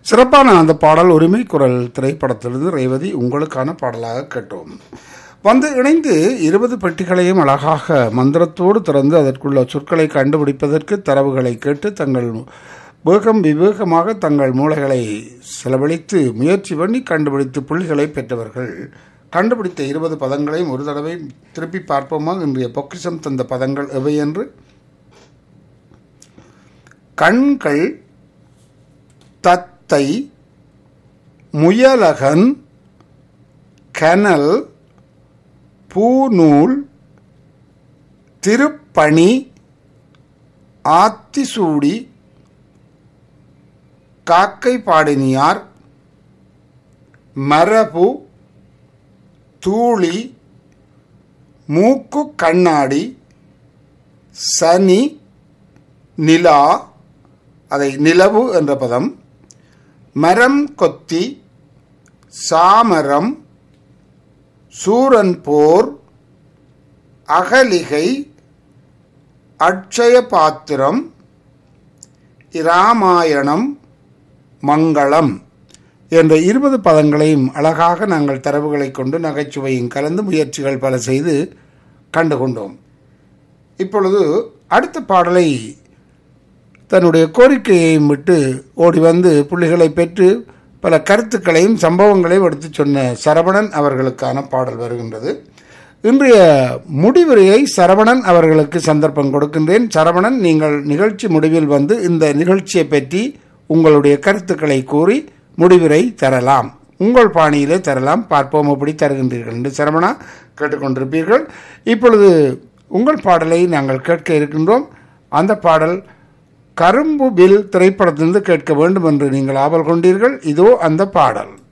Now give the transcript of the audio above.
சிறப்பான அந்த பாடல் உரிமை குரல் திரைப்படத்திலிருந்து ரேவதி உங்களுக்கான பாடலாக கேட்டோம் வந்து இணைந்து இருபது பெட்டிகளையும் அழகாக மந்திரத்தோடு திறந்து அதற்குள்ள சொற்களை கண்டுபிடிப்பதற்கு தரவுகளை கேட்டு தங்கள் வேகம் விவேகமாக தங்கள் மூளைகளை செலவழித்து முயற்சி பண்ணி கண்டுபிடித்து புள்ளிகளை பெற்றவர்கள் கண்டுபிடித்த இருபது பதங்களையும் ஒரு தடவை திருப்பி பார்ப்போமா இன்றைய பொக்கிஷம் தந்த பதங்கள் எவை என்று கண்கள் தத்தை முயலகன் கனல் பூநூல் திருப்பணி ஆத்திசூடி காக்கை பாடினியார் மரபு தூளி மூக்கு கண்ணாடி சனி நிலா அதை நிலவு என்ற பதம் மரம் கொத்தி சாமரம் சூரன் போர் அகலிகை அட்சய பாத்திரம் இராமாயணம் மங்களம் என்ற இருபது பதங்களையும் அழகாக நாங்கள் தரவுகளை கொண்டு நகைச்சுவையும் கலந்து முயற்சிகள் பல செய்து கண்டுகொண்டோம் இப்பொழுது அடுத்த பாடலை தன்னுடைய கோரிக்கையையும் விட்டு ஓடி வந்து புள்ளிகளை பெற்று பல கருத்துக்களையும் சம்பவங்களையும் எடுத்து சொன்ன சரவணன் அவர்களுக்கான பாடல் வருகின்றது இன்றைய முடிவுரையை சரவணன் அவர்களுக்கு சந்தர்ப்பம் கொடுக்கின்றேன் சரவணன் நீங்கள் நிகழ்ச்சி முடிவில் வந்து இந்த நிகழ்ச்சியை பற்றி உங்களுடைய கருத்துக்களை கூறி முடிவுரை தரலாம் உங்கள் பாணியிலே தரலாம் பார்ப்போம் எப்படி தருகின்றீர்கள் என்று சரவணா கேட்டுக்கொண்டிருப்பீர்கள் இப்பொழுது உங்கள் பாடலை நாங்கள் கேட்க இருக்கின்றோம் அந்த பாடல் கரும்பு பில் திரைப்படத்திலிருந்து கேட்க வேண்டும் என்று நீங்கள் ஆவல் கொண்டீர்கள் இதோ அந்த பாடல்